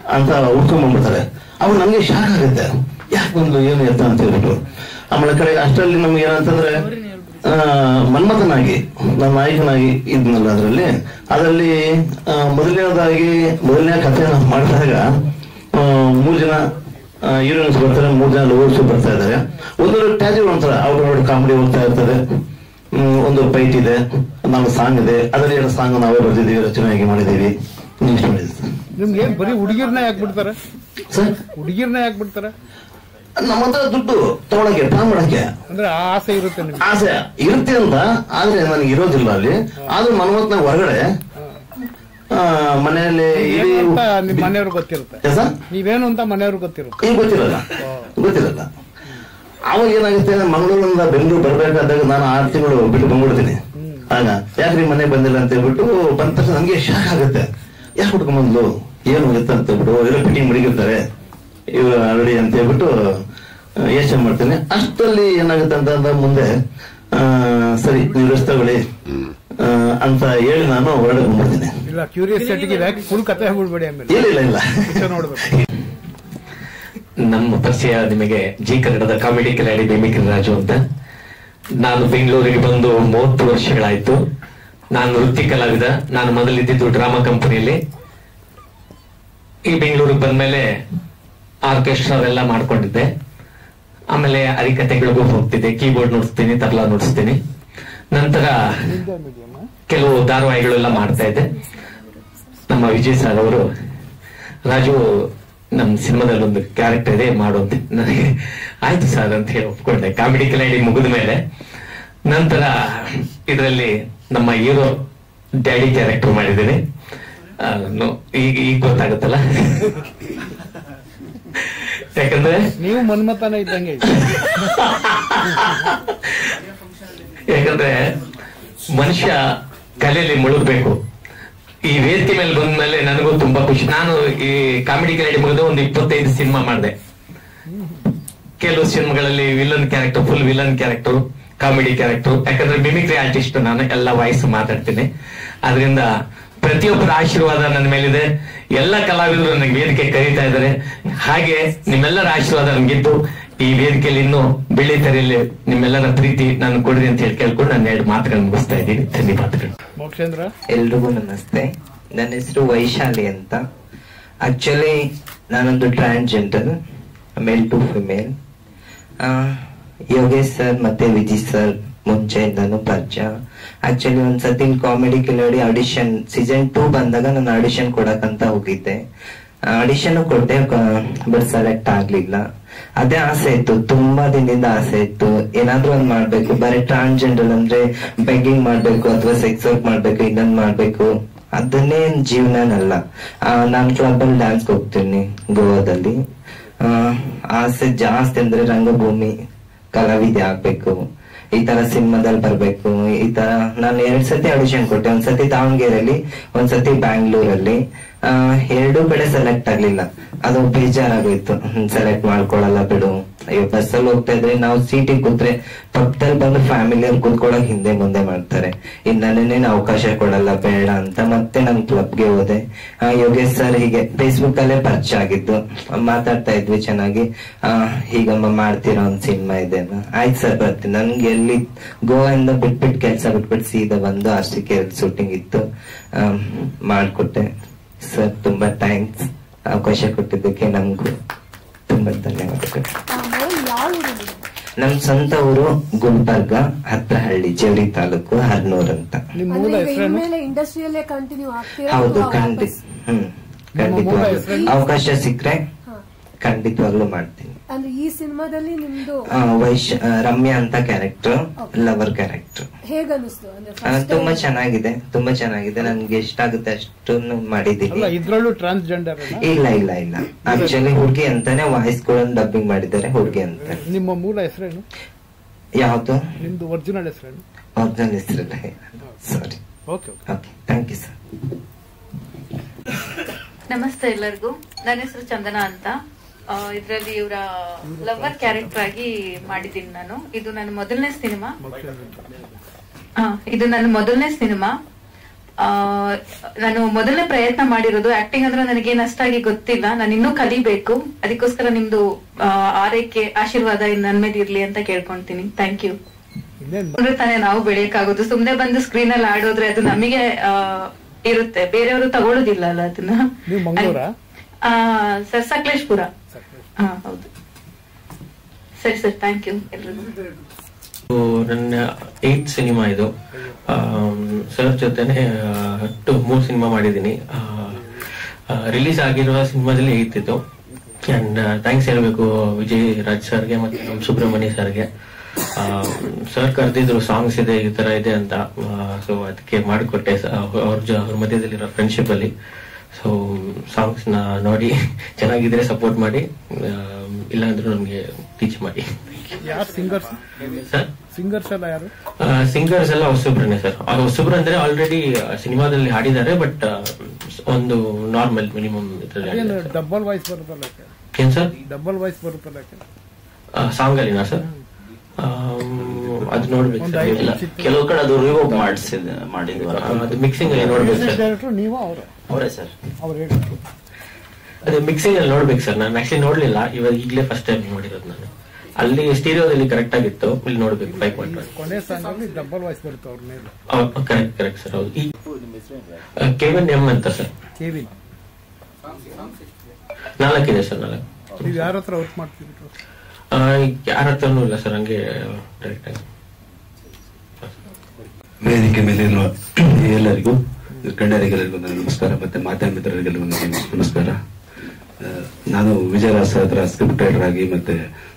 Speaker 1: ಅಂತ ಹುಡ್ಕೊಂಡ್ಬಂದ್ಬಿಡ್ತಾರೆ ಅವಾಗ ನಮ್ಗೆ ಶಾಕ್ ಆಗುತ್ತೆ ಯಾಕೆ ಬಂದು ಏನು ಎತ್ತ ಅಂತ ಹೇಳ್ಬಿಟ್ಟು ಆಮೇಲೆ ಕಡೆ ಅಷ್ಟರಲ್ಲಿ ನಮ್ಗೆ ಏನಂತಂದ್ರೆ ಆ, ಮನ್ಮಥನಾಗಿ ನನ್ನ ನಾಯಕನಾಗಿ ಇದ್ನಲ್ಲ ಅದರಲ್ಲಿ ಅದರಲ್ಲಿ ಆ, ಮೊದಲನೇದಾಗಿ ಮೊದಲನೇ ಕಥೆಯನ್ನು ಮಾಡಿದಾಗ ಆ, ಮೂರು ಜನ ಹೀರೋಯಿನ್ಸ್ ಬರ್ತಾರೆ ಮೂರು ಜನ ಲವರ್ಸ್ ಬರ್ತಾ ಇದ್ದಾರೆ ಒಂದು ಟ್ಯಾಜರ್ ಒಂಥರ ಔಟ್ ಔಟ್ ಕಾಮಿಡಿ ಹೋಗ್ತಾ ಇರ್ತದೆ ಹ್ಮ್, ಒಂದು ಫೈಟ್ ಇದೆ ನಮ್ಮ ಸಾಂಗ್ ಇದೆ ಅದರಲ್ಲಿ ಎರಡು ಸಾಂಗ್ ನಾವೇ ಬರ್ದಿದ್ದೀವಿ ರಚನೆಯಾಗಿ ಮಾಡಿದ್ದೀವಿ ನೆಕ್ಸ್ಟ್ ಮಾಡಿದ್ದೀವಿ
Speaker 3: ನಿಮ್ಗೆ ಏನ್ ಬರೀ ಹುಡುಗಿರ್ನ ಯಾಕೆ ಬಿಡ್ತಾರೆ
Speaker 1: ಸರ್
Speaker 3: ಹುಡುಗಿರ್ನ ಯಾಕೆ ಬಿಡ್ತಾರೆ
Speaker 1: ನಮ್ಮ ಹತ್ರ ದುಡ್ಡು ತಗೊಳಕ್ಕೆ ಪ್ಲಾನ್ ಮಾಡಕ್ಕೆ
Speaker 3: ಅಂದ್ರೆ ಆ ಆಸೆ ಇರುತ್ತೆ ನಿಮ್ಗೆ
Speaker 1: ಆಸೆ ಇರುತ್ತೆ ಅಂತ ಆದ್ರೆ ನನಗೆ ಇರೋದಿಲ್ಲ ಅಲ್ಲಿ ಆದ್ರೂ ಮನ್ಮತ್ನಾಗ ಹೊರಗಡೆ ಆ, ಮನೆಯಲ್ಲಿ ಇಡೀ
Speaker 3: ಏನು ಅಂತ ನಿಮ್ ಮನೆಯವ್ರಿಗೆ ಗೊತ್ತಿರುತ್ತೆ
Speaker 1: ಕೆಲಸ
Speaker 3: ನೀವೇನು ಅಂತ ಮನೆಯವ್ರಿಗೆ ಗೊತ್ತಿರುತ್ತೆ
Speaker 1: ಈಗ ಗೊತ್ತಿರಲ್ಲ ಗೊತ್ತಿರಲ್ಲ ಅವಾಗ ಏನಾಗುತ್ತೆ ಮಂಗಳೂರಿಂದ ಬೆಂಗಳೂರು ಬರ್ಬೇಕಾದಾಗ ನಾನು ಆರು ತಿಂಗಳು ಬಿಟ್ಟು ಬಂದ್ಬಿಡ್ತೀನಿ ಆಗ ಯಾಕ್ರಿ ಮನೆಗೆ ಬಂದಿಲ್ಲ ಅಂತ ಹೇಳ್ಬಿಟ್ಟು ಬಂದ ತಕ್ಷಣ ನನಗೆ ಶಾಕ್ ಆಗುತ್ತೆ ಯಾಕೆ ಹುಡ್ಕೊಂಬಂದ್ಲು ಏನು ಎತ್ತ ಅಂತ ಹೇಳ್ಬಿಟ್ಟು ಎಲ್ಲ ಫಿಟ್ಟಿಂಗ್ ಮಡಿಗಿರ್ತಾರೆ ಇವ್ರು ಆಲ್ರೆಡಿ ಅಂತ ಹೇಳ್ಬಿಟ್ಟು ಯೋಚನೆ ಮಾಡ್ತೇನೆ ಅಷ್ಟರಲ್ಲಿ ಏನಾಗುತ್ತೆ ಅಂತ ಅಂದ್ರೆ ಮುಂದೆ ಆ, ಸರಿ ನೀವು ರೆಸ್ಟ್ ತಗೊಳ್ಳಿ ಆ, ಅಂತ ಹೇಳಿ ನಾನು ಹೊರಗಡೆ ಬಂದ್ಬಿಡ್ತೀನಿ
Speaker 3: ಇಲ್ಲ ಕ್ಯೂರಿಯಾಸಿಟಿಗೆ ಯಾಕೆ ಫುಲ್ ಕತೆ ಹೇಳ್ಬಿಡ್ಬೇಡಿ ಆಮೇಲೆ
Speaker 1: ಇಲ್ಲ ಇಲ್ಲ ಇಲ್ಲ
Speaker 3: ಪಿಕ್ಚರ್ ನೋಡ್ಬೇಕು
Speaker 6: ನಮ್ಮ ಪರಿಚಯ ನಿಮಗೆ ಜಿ ಕನ್ನಡದ ಕಾಮಿಡಿ ಕಿಲಾಡಿ ಬೇಮಿಕಿ ರಾಜು ಅಂತ ನಾನು ಬೆಂಗಳೂರಿಗೆ ಬಂದು ಮೂವತ್ತು ವರ್ಷಗಳಾಯ್ತು ನಾನು ವೃತ್ತಿ ಕಲಾವಿದ ನಾನು ಮೊದಲಿದ್ದಿದ್ದು ಡ್ರಾಮಾ ಕಂಪನಿಯಲ್ಲಿ ಈ ಬೆಂಗಳೂರಿಗೆ ಬಂದ್ಮೇಲೆ ಆರ್ಕೆಸ್ಟ್ರಾ ಅವೆಲ್ಲ ಮಾಡ್ಕೊಂಡಿದ್ದೆ ಆಮೇಲೆ ಹರಿಕತೆಗಳಿಗೂ ಹೋಗ್ತಿದ್ದೆ ಕೀಬೋರ್ಡ್ ನುಡಿಸ್ತೀನಿ ತಬಲಾ ನುಡಿಸ್ತೀನಿ ನಂತರ ಕೆಲವು ಧಾರಾವಾಹಿಗಳೆಲ್ಲ ಮಾಡ್ತಾ ಇದ್ದೆ ನಮ್ಮ ವಿಜಯ್ ಸರ್ ಅವರು ರಾಜು ನಮ್ಮ ಸಿನಿಮಾದಲ್ಲಿ ಒಂದು ಕ್ಯಾರೆಕ್ಟರ್ ಇದೆ ಮಾಡು ಅಂತ ನನಗೆ ಆಯ್ತು ಸರ್ ಅಂತ ಹೇಳಿ ಒಪ್ಕೊಂಡೆ ಕಾಮಿಡಿ ಕಿಲಾಡಿ ಮುಗಿದ ಮೇಲೆ ನಂತರ ಇದರಲ್ಲಿ ನಮ್ಮ ಹೀರೋ ಡ್ಯಾಡಿ ಕ್ಯಾರೆಕ್ಟರ್ ಮಾಡಿದ್ದೀನಿ ಆ, ನೋ- ಈಗ ಈಗ ಗೊತ್ತಾಗುತ್ತಲ್ಲ ಯಾಕಂದ್ರೆ
Speaker 3: ನೀವು ಮನ್ಮತನ ಇದ್ದಂಗೆ ಇದೆ.
Speaker 6: ಯಾಕಂದ್ರೆ ಮನುಷ್ಯ ಕಲೆಯಲ್ಲಿ ಮುಳುಗಬೇಕು ಈ ವೇದಿಕೆ ಮೇಲೆ ಬಂದ್ಮೇಲೆ ನನಗೂ ತುಂಬಾ ಖುಷಿ ನಾನು ಈ ಕಾಮಿಡಿ ಕ್ಯಾರೆಕ್ಟರ್ ಮುಗಿದ ಒಂದು ಇಪ್ಪತ್ತೈದು ಸಿನಿಮಾ ಮಾಡಿದೆ ಕೆಲವು ಸಿನಿಮಾಗಳಲ್ಲಿ villain character full villain character comedy character ಯಾಕಂದ್ರೆ ಮಿಮಿಕ್ರಿ ಆರ್ಟಿಸ್ಟ್ ನಾನು ಎಲ್ಲ ವಾಯ್ಸ್ ಮಾತಾಡ್ತೀನಿ ಅದರಿಂದ ಪ್ರತಿಯೊಬ್ಬರ ಆಶೀರ್ವಾದ ನನ್ನ ಮೇಲಿದೆ ಎಲ್ಲ ಕಲಾವಿದರು ನನಗೆ ವೇದಿಕೆ ಕರೀತಾ ಇದ್ದಾರೆ ಹಾಗೆ ನಿಮ್ಮೆಲ್ಲರ ಆಶೀರ್ವಾದ ನಮಗಿದ್ದು ಈ ವೇದಿಕೆಯಲ್ಲಿ ಇನ್ನೂ ಬೆಳ್ಳಿ ತೆರೆಯಲ್ಲಿ ನಿಮ್ಮೆಲ್ಲರ ಪ್ರೀತಿ ನಾನು ಕೊಡ್ರಿ ಅಂತ ಹೇಳಿ ಕೇಳ್ಕೊಂಡು ನಾನು ಎರಡು ಮಾತುಗಳನ್ನು ಮುಗಿಸ್ತಾ ಇದ್ದೀನಿ ಧನ್ಯವಾದಗಳು
Speaker 3: ಮೋಕ್ಷೇಂದ್ರ
Speaker 7: ಎಲ್ರಿಗೂ ನಮಸ್ತೆ ನನ್ನ ಹೆಸರು ವೈಶಾಲಿ ಅಂತ ಆಕ್ಚುಲಿ ನಾನೊಂದು transgender male to female Yogesh sir ಮತ್ತೆ ವಿಜಯ್ ಸರ್ ಮುಂಚೆಯಿಂದನೂ ಪರಿಚಯ ಆಕ್ಚುಲಿ ಒಂದ್ಸತಿ ಕಾಮಿಡಿ ಕಿಲಾಡಿ ಆಡಿಷನ್ ಸೀಸನ್ ಟೂ ಬಂದಾಗ ನಾನು ಆಡಿಷನ್ ಕೊಡಕ್ಕಂತ ಹೋಗಿದ್ದೆ ಆಡಿಷನ್ ಕೊಟ್ಟೆ ಬಟ್ ಸೆಲೆಕ್ಟ್ ಆಗ್ಲಿಲ್ಲ ಅದೇ ಆಸೆ ಇತ್ತು ತುಂಬಾ ದಿನದಿಂದ ಆಸೆ ಇತ್ತು ಏನಾದ್ರೂ ಒಂದ್ ಮಾಡ್ಬೇಕು ಬರೀ ಟ್ರಾನ್ಸ್ಜೆಂಡರ್ ಅಂದ್ರೆ ಬೆಗ್ಗಿಂಗ್ ಮಾಡ್ಬೇಕು ಅಥವಾ ಸೆಕ್ಸ್ ವರ್ಕ್ ಮಾಡ್ಬೇಕು ಇನ್ನೊಂದ್ ಮಾಡ್ಬೇಕು ಅದನ್ನೇ ಜೀವನನಲ್ಲ ನಾನು ಕ್ಲಬ್ ಅಲ್ಲಿ ಡ್ಯಾನ್ಸ್ ಹೋಗ್ತೀನಿ ಗೋವಾದಲ್ಲಿ ಆ, ಆಸೆ ಜಾಸ್ತಿ ಅಂದ್ರೆ ರಂಗಭೂಮಿ ಕಲಾವಿದೆ ಆಗ್ಬೇಕು ಈ ತರ ಸಿನಿಮಾದಲ್ಲಿ ಬರ್ಬೇಕು ಈ ತರ ನಾನು ಎರಡ್ ಸತಿ ಆಡಿಷನ್ ಕೊಟ್ಟೆ ಒಂದ್ಸತಿ ದಾವಣಗೆರೆಯಲ್ಲಿ ಒಂದ್ಸತಿ ಬ್ಯಾಂಗ್ಳೂರಲ್ಲಿ ಆ, ಎರಡೂ ಕಡೆ ಸೆಲೆಕ್ಟ್ ಆಗ್ಲಿಲ್ಲ ಅದು ಬೇಜಾರಾಗೋಯ್ತು ಸೆಲೆಕ್ಟ್ ಮಾಡ್ಕೊಳಲ್ಲ ಬಿಡು ಅಯ್ಯೋ ಬಸ್ಸಲ್ಲಿ ಹೋಗ್ತಾ ಇದ್ರೆ ನಾವು ಸೀಟಿಗೆ ಕೂತ್ರೆ ಪಕ್ಕದಲ್ಲಿ ಬಂದು ಫ್ಯಾಮಿಲಿಯಲ್ಲಿ ಕೂತ್ಕೊಳಕ್ ಹಿಂದೆ ಮುಂದೆ ಮಾಡ್ತಾರೆ ಇನ್ ನನ್ನೇನು ಅವಕಾಶ ಕೊಡಲ್ಲ ಬೇಡ ಅಂತ ಮತ್ತೆ ನಮ್ ಕ್ಲಬ್ಗೆ ಹೋದೆ ಆ, ಯೋಗೇಶ್ ಸರ್ ಹೀಗೆ ಫೇಸ್ಬುಕ್ ಅಲ್ಲೇ ಪರಿಚಯ ಆಗಿದ್ದು ಮಾತಾಡ್ತಾ ಇದ್ವಿ ಚೆನ್ನಾಗಿ ಆ, ಹೀಗಮ್ಮ ಮಾಡ್ತೀರಾ ಒಂದ್ ಸಿನಿಮಾ ಇದೆ ಅನ್ನ. ಆಯ್ತು ಸರ್ ಬರ್ತೀನಿ ನನ್ಗೆ ಎಲ್ಲಿ ಗೋವಾದಿಂದ ಬಿಟ್ಬಿಟ್ಟು ಕೆಲಸ ಬಿಟ್ಬಿಟ್ಟು ಸೀದಾ ಬಂದು ಅಷ್ಟಕ್ಕೆ ಶೂಟಿಂಗ್ ಇತ್ತು ಆ, ಮಾಡ್ಕೊಟ್ಟೆ ಸರ್ ತುಂಬಾ ಥ್ಯಾಂಕ್ಸ್ ಅವಕಾಶ ಕೊಟ್ಟಿದ್ದಕ್ಕೆ ನಮ್ಗೂ ತುಂಬಾ ಧನ್ಯವಾದಗಳು
Speaker 8: ಯಾವ ಊರು ನಿಮ್ದು?
Speaker 7: ನಮ್ ಸ್ವಂತ ಊರು ಗುಲ್ಬರ್ಗ ಹತ್ರಹಳ್ಳಿ ಜವಳಿ ತಾಲೂಕು ಹರ್ನೂರ್ ಅಂತ
Speaker 3: ನಿಮ್
Speaker 8: ಅಂದ್ರೆ
Speaker 3: ಮೂಲ
Speaker 8: ಈಗ
Speaker 3: ಹೆಸರೇನು
Speaker 8: ಇನ್ಮೇಲೆ ಇಂಡಸ್ಟ್ರಿಯಲ್ಲೇ ಕಂಟಿನ್ಯೂ ಆಗ್ತೀರಾ
Speaker 7: ಹೌದು
Speaker 8: ಅಥವಾ
Speaker 7: ಖಂಡಿತ
Speaker 8: ವಾಪಸ್?
Speaker 7: ಹ್ಮ್
Speaker 3: ನಿಮ್ಮ ಮೂಲ
Speaker 7: ಖಂಡಿತವಾಗ್ಲೂ
Speaker 3: ಹೆಸರೇನು?
Speaker 7: ಅವಕಾಶ ಸಿಕ್ಕ್ರೆ
Speaker 8: ಹಾ.
Speaker 7: ಖಂಡಿತವಾಗ್ಲೂ ಮಾಡ್ತೀನಿ
Speaker 8: ಅಂದ್ರೆ ಈ ಸಿನಿಮಾದಲ್ಲಿ ನಿಮ್ದು
Speaker 7: ಆ, ವೈಶ್ ಆ, ರಮ್ಯಾ ಅಂತ ಕ್ಯಾರೆಕ್ಟರ್ ಲವರ್ ಕ್ಯಾರೆಕ್ಟರ್
Speaker 8: ಹೇಗ್ ಅನಿಸ್ತು ಅಂದ್ರೆ first
Speaker 7: ತುಂಬಾ
Speaker 8: time-
Speaker 7: ಚೆನ್ನಾಗಿದೆ ತುಂಬಾ ಚೆನ್ನಾಗಿದೆ ನನ್ಗೆ ಎಷ್ಟಾಗುತ್ತೆ ಅಷ್ಟನ್ನು ಮಾಡಿದೀನಿ
Speaker 3: ಅಲ್ಲ ಇದ್ರಲ್ಲೂ ಟ್ರಾನ್ಸ್ಜೆಂಡರ್
Speaker 7: ಇಲ್ಲ ಇಲ್ಲ ಇಲ್ಲ ಆಕ್ಚುಲಿ ಹುಡುಗಿ ಅಂತಾನೆ ವಾಯ್ಸ್ ಕೂಡ ಡಬ್ಬಿಂಗ್ ಮಾಡಿದ್ದಾರೆ ಹುಡುಗಿ ಅಂತ
Speaker 3: ನಿಮ್ಮ ಮೂಲ ಹೆಸರೇನು
Speaker 7: ಯಾವ್ದು
Speaker 3: ನಿಮ್ದು ಒರಿಜಿನಲ್ ಹೆಸರೇನು
Speaker 7: ಒರಿಜಿನಲ್ ಹೆಸರಲ್ಲ sorry
Speaker 3: okay okay
Speaker 7: okay thank you sir
Speaker 9: ನಮಸ್ತೆ ಎಲ್ಲರಿಗೂ ನನ್ನ ಹೆಸರು ಚಂದನ ಅಂತ ಇದರಲ್ಲಿ ಇವರ ಲವರ್ ಕ್ಯಾರೆಕ್ಟರ್ ಆಗಿ ಮಾಡಿದ್ದೀನಿ ನಾನು ಇದು ನನ್ನ ಮೊದಲನೇ ಸಿನಿಮಾ ಆ, ಇದು ನನ್ನ ಮೊದಲನೇ ಸಿನಿಮಾ ಆ, ನಾನು ಮೊದಲನೇ ಪ್ರಯತ್ನ ಮಾಡಿರೋದು ಆಕ್ಟಿಂಗ್ ಅಂದ್ರೆ ನನಗೇನು ಅಷ್ಟಾಗಿ ಗೊತ್ತಿಲ್ಲ ನಾನು ಇನ್ನೂ ಕಲಿಬೇಕು ಅದಕ್ಕೋಸ್ಕರ ನಿಮ್ದು ಆ, ಆರೈಕೆ ಆಶೀರ್ವಾದ ನನ್ ಮೇಲೆ ಇರ್ಲಿ ಅಂತ ಕೇಳ್ಕೊಂತೀನಿ ಥ್ಯಾಂಕ್ ಯು
Speaker 3: ಇನ್ನೇನ್
Speaker 9: ಅಂದ್ರೆ ತಾನೇ ನಾವು ಬೆಳೆಯಕ್ಕಾಗೋದು ಸುಮ್ನೆ ಬಂದು ಸ್ಕ್ರೀನ್ ಅಲ್ಲಿ ಆಡೋದ್ರೆ ಅದು ನಮಗೆ ಆ, ಇರುತ್ತೆ ಬೇರೆಯವರು ತಗೊಳ್ಳೋದಿಲ್ಲ ಅಲ್ಲ ಅದನ್ನ
Speaker 3: ನೀವು ಮಂಗಳೂರಾ?
Speaker 9: ಆ, ಸರ್ ಸಕಲೇಶ್ಪುರ ಹಾ ಹೌದು ಸರಿ ಸರ್ ಥ್ಯಾಂಕ್ ಯು ಎಲ್ರಿಗೂ
Speaker 6: ಸೊ, ನನ್ನ ಏತ್ ಸಿನಿಮಾ ಇದು ಸರ್ ಜೊತೆನೆ ಟು ಮೂರು ಸಿನಿಮಾ ಮಾಡಿದ್ದೀನಿ ರಿಲೀಸ್ ಆಗಿರುವ ಸಿನಿಮಾದಲ್ಲಿ ಏತ್ ಇದು ಅಂಡ್ ಥ್ಯಾಂಕ್ಸ್ ಹೇಳ್ಬೇಕು ವಿಜಯ್ ರಾಜ್ ಸರ್ಗೆ ಮತ್ತೆ ನಮ್ಮ ಸುಬ್ರಹ್ಮಣ್ಯ ಸರ್ಗೆ ಸರ್ ಕರೆದಿದ್ರು ಸಾಂಗ್ಸ್ ಇದೆ ಈ ತರ ಇದೆ ಅಂತ ಸೊ ಅದಕ್ಕೆ ಮಾಡಿಕೊಟ್ಟೆ ಸ- ಅವ್ರ ಜೊ- ಅವ್ರ ಮಧ್ಯದಲ್ಲಿರೋ ಫ್ರೆಂಡ್ಶಿಪ್ ಅಲ್ಲಿ ಸೊ ಸಾಂಗ್ಸ್ ನ ನೋಡಿ ಚೆನ್ನಾಗಿದ್ರೆ ಸಪೋರ್ಟ್ ಮಾಡಿ ಆ, ಇಲ್ಲ ಅಂದ್ರೂ ನಮ್ಗೆ ಟೀಚ್ ಮಾಡಿ
Speaker 3: ಯಾರು ಸಿಂಗರ್ಸ್
Speaker 6: ಸರ್
Speaker 3: ಸಿಂಗರ್ಸ್ ಎಲ್ಲ ಯಾರು
Speaker 6: ಸಿಂಗರ್ಸ್ ಎಲ್ಲ ಹೊಸಬ್ರನ್ನೇ ಸರ್ ಅವ್ರು ಹೊಸಬ್ರು ಅಂದ್ರೆ ಆಲ್ರೆಡಿ ಸಿನಿಮಾದಲ್ಲಿ ಹಾಡಿದ್ದಾರೆ ಬಟ್ ಒಂದು ನಾರ್ಮಲ್ ಮಿನಿಮಮ್
Speaker 3: ಏನು ಡಬಲ್ ವಾಯ್ಸ್ ಬರುತ್ತಲ್ಲ ಯಾಕೆ
Speaker 6: ಏನ್ ಸರ್
Speaker 3: ಡಬಲ್ ವಾಯ್ಸ್ ಬರುತ್ತಲ್ಲ ಯಾಕೆ
Speaker 6: ಸಾಂಗ್ ಅಲ್ಲಿನಾ ಸರ್ ಅದು ನೋಡ್ಬೇಕು
Speaker 3: ಒಂದು
Speaker 6: ಸರ್
Speaker 3: ಐದು
Speaker 6: ಇಲ್ಲ
Speaker 3: ಚಿತ್ರ-
Speaker 2: ಕೆಲವು ಕಡೆ ಅದು ರಿವೋಕ್ ಮಾಡಿಸಿದ ಮಾಡಿದ್ವಲ್ಲ
Speaker 6: ಅದು ಮಿಕ್ಸಿಂಗ್ ಅಲ್ಲಿ ನೋಡ್ಬೇಕು ಸರ್
Speaker 3: ಡೈರೆಕ್ಟರ್ ನೀವು ಅವರು
Speaker 2: ಅವರೇ ಸರ್
Speaker 3: ಅವ್ರು ಹೇಳಿ
Speaker 6: ಅದೇ ಮಿಕ್ಸಿಂಗ್ ಅಲ್ಲಿ ನೋಡ್ಬೇಕು ಸರ್ ನಾನು ಆಕ್ಚುಲಿ ನೋಡ್ಲಿಲ್ಲ ಇವಾಗ ಈಗಲೇ ಫಸ್ಟ್ ಟೈಮ್ ನೋಡಿರೋದು ನಾನು ಅಲ್ಲಿ ಸ್ಟೀರಿಯೋದಲ್ಲಿ ಕರೆಕ್ಟ್ ಆಗಿತ್ತು ಇಲ್ಲಿ ನೋಡ್ಬೇಕು ಫೈವ್ ಪಾಯಿಂಟ್ ಒನ್
Speaker 3: ಕೊನೆ ಸಾಂಗ್ ಅಲ್ಲಿ ಡಬಲ್ ವಾಯ್ಸ್ ಬರುತ್ತೆ ಅವ್ರ ಮೇಲೆ
Speaker 6: ಕರೆಕ್ಟ್ ಕರೆಕ್ಟ್ ಸರ್ ಹೌದು ಈ ಕೆವಿನ್ ಎಂ ಅಂತ ಸರ್
Speaker 3: ಕೇವಿನ್
Speaker 6: ನಾಲ್ಕಿದೆ ಸರ್ ನಾಲ್ಕು
Speaker 3: ನೀವು ಯಾರ ಹತ್ರ ವರ್ಕ್ ಮಾಡ್ತಿದ್ರು
Speaker 6: ಯಾರ ಹತ್ರನೂ ಇಲ್ಲ ಸರ್ ಹಂಗೆ ಡೈರೆಕ್ಟ್ ಆಗಿ
Speaker 10: ವೇದಿಕೆ ಮೇಲಿರುವ ಎಲ್ಲರಿಗೂ ಗಣ್ಯರಿಗೆಲ್ಲರಿಗೂ ನನ್ನ ನಮಸ್ಕಾರ ಮತ್ತೆ ಮಾಧ್ಯಮ ಮಿತ್ರರಿಗೆಲ್ಲರಿಗೂ ನನ್ನ ನಮಸ್ಕಾರ ಆ, ನಾನು ವಿಜಯರಾಜ್ ಸರ್ ಹತ್ರ ಸ್ಕ್ರಿಪ್ಟ್ ರೈಟರ್ ಆಗಿ ಮತ್ತೆ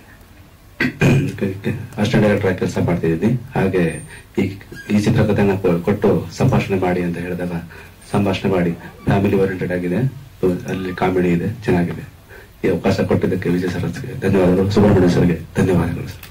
Speaker 10: ಅಸಿಸ್ಟೆಂಟ್ ಡೈರೆಕ್ಟರ್ ಆಗಿ ಕೆಲಸ ಮಾಡ್ತಿದ್ದೀನಿ ಹಾಗೆ ಈ ಈ ಚಿತ್ರಕಥೆನ ಕೊ- ಕೊಟ್ಟು ಸಂಭಾಷಣೆ ಮಾಡಿ ಅಂತ ಹೇಳಿದಾಗ ಸಂಭಾಷಣೆ ಮಾಡಿ ಫ್ಯಾಮಿಲಿ ಓರಿಯೆಂಟೆಡ್ ಆಗಿದೆ ಅಲ್ಲಿ ಕಾಮಿಡಿ ಇದೆ ಚೆನ್ನಾಗಿದೆ ಈ ಅವಕಾಶ ಕೊಟ್ಟಿದ್ದಕ್ಕೆ ವಿಜಯ್ ಸರ್ ಧನ್ಯವಾದಗಳು ಸುಬ್ರಹ್ಮಣ್ಯ ಸರ್ಗೆ ಧನ್ಯವಾದಗಳು ಸರ್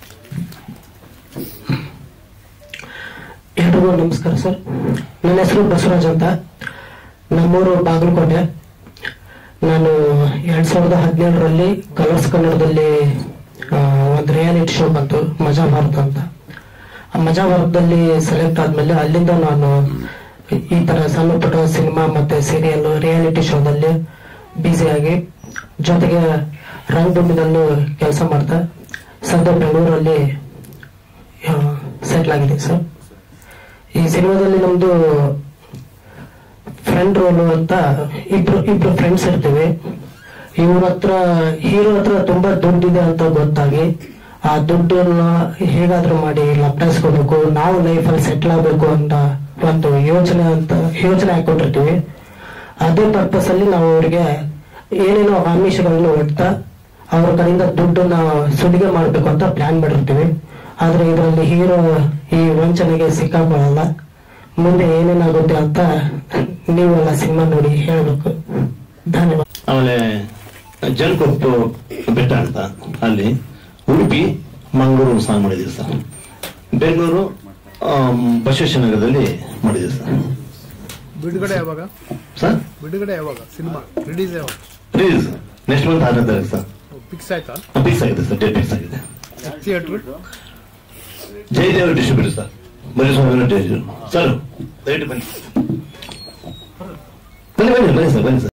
Speaker 11: ಎಲ್ರಿಗೂ ನಮಸ್ಕಾರ ಸರ್ ನನ್ನ ಹೆಸರು ಬಸವರಾಜ್ ಅಂತ ನಮ್ಮೂರು ಬಾಗಲಕೋಟೆ ನಾನು ಎರಡ್ ಸಾವಿರದ ಹದಿನೇಳರಲ್ಲಿ ಕಲರ್ಸ್ ಕನ್ನಡದಲ್ಲಿ ಆ, ಒಂದು ರಿಯಾಲಿಟಿ ಶೋ ಬಂತು ಮಜಾ ಭಾರತ ಅಂತ ಆ ಮಜಾ ಭಾರತದಲ್ಲಿ ಸೆಲೆಕ್ಟ್ ಆದ್ಮೇಲೆ ಅಲ್ಲಿಂದ ನಾನು ಈ ತರ ಸಣ್ಣ ಪುಟ್ಟ ಸಿನಿಮಾ ಮತ್ತೆ ಸೀರಿಯಲ್ ರಿಯಾಲಿಟಿ ಶೋದಲ್ಲಿ ಬ್ಯುಸಿಯಾಗಿ ಜೊತೆಗೆ ರಂಗಭೂಮಿನಲ್ಲೂ ಕೆಲಸ ಮಾಡ್ತಾ ಸದ್ಯ ಬೆಂಗಳೂರಲ್ಲಿ ಸೆಟ್ಲ್ ಆಗಿದ್ದೀನಿ ಸರ್ ಈ ಸಿನಿಮಾದಲ್ಲಿ ನಮ್ದು ಫ್ರೆಂಡ್ ರೋಲು ಅಂತ ಇಬ್ರು ಇಬ್ರು ಫ್ರೆಂಡ್ಸ್ ಇರ್ತೀವಿ ಇವ್ರ ಹತ್ರ ಹೀರೋ ಹತ್ರ ತುಂಬಾ ದುಡ್ಡಿದೆ ಅಂತ ಗೊತ್ತಾಗಿ ಆ ದುಡ್ಡನ್ನ ಹೇಗಾದ್ರೂ ಮಾಡಿ ಲಪ್ಟಾಯಿಸ್ಕೋಬೇಕು ನಾವು ಲೈಫಲ್ಲಿ ಸೆಟ್ಲ್ ಆಗಬೇಕು ಅಂತ ಒಂದು ಯೋಚನೆ ಅಂತ ಯೋಚನೆ ಹಾಕೊಂಡಿರ್ತೀವಿ ಅದೇ ಪರ್ಪಸ್ ಅಲ್ಲಿ ನಾವು ಅವ್ರಿಗೆ ಏನೇನೋ ಆಮಿಷಗಳನ್ನು ಒಡ್ತಾ ಅವ್ರ ಕಡೆಯಿಂದ ದುಡ್ಡನ್ನ ಸುಲಿಗೆ ಮಾಡ್ಬೇಕು ಅಂತ ಪ್ಲಾನ್ ಮಾಡಿರ್ತೀವಿ ಆದ್ರೆ ಇದರಲ್ಲಿ ಹೀರೋ ಈ ವಂಚನೆಗೆ ಸಿಕ್ಕಾಕೊಳ್ಳಲ್ಲ ಮುಂದೆ ಏನೇನಾಗುತ್ತೆ ಅಂತ ನೀವೆಲ್ಲ ಸಿನಿಮಾ ನೋಡಿ ಹೇಳ್ಬೇಕು ಧನ್ಯವಾದ
Speaker 1: ಆಮೇಲೆ ಜಲಕೊಪ್ಪು ಬೆಟ್ಟ ಅಂತ ಅಲ್ಲಿ ಉಡುಪಿ ಮಂಗಳೂರು ಸಹ ಮಾಡಿದ್ದೀವಿ ಸರ್ ಬೆಂಗಳೂರು ಆಮ್, ಬಸವೇಶ್ವರ ನಗರದಲ್ಲಿ ಮಾಡಿದ್ದೀವಿ ಸರ್
Speaker 3: ಬಿಡುಗಡೆ ಯಾವಾಗ
Speaker 1: ಸರ್
Speaker 3: ಬಿಡುಗಡೆ ಯಾವಾಗ ಸಿನಿಮಾ ರಿಲೀಸ್ ಯಾವಾಗ
Speaker 1: ಪ್ಲೀಸ್ ನೆಕ್ಸ್ಟ್ ಮಂತ್ ಆರನೇ ತಾರೀಕು ಸರ್
Speaker 3: ಫಿಕ್ಸ್ ಆಯ್ತಾ
Speaker 1: ಫಿಕ್ಸ್ ಆಗಿದೆ ಸರ್ ಡೇಟ್ ಫಿಕ್ಸ್ ಆಗಿದೆ
Speaker 3: theatre
Speaker 1: Jayadeva distributor sir Mariswamy sir ದಯವಿಟ್ಟು ಬನ್ನಿ ಬನ್ನಿ ಬನ್ನಿ ಬನ್ನಿ ಸರ್ ಬನ್ನಿ ಸರ್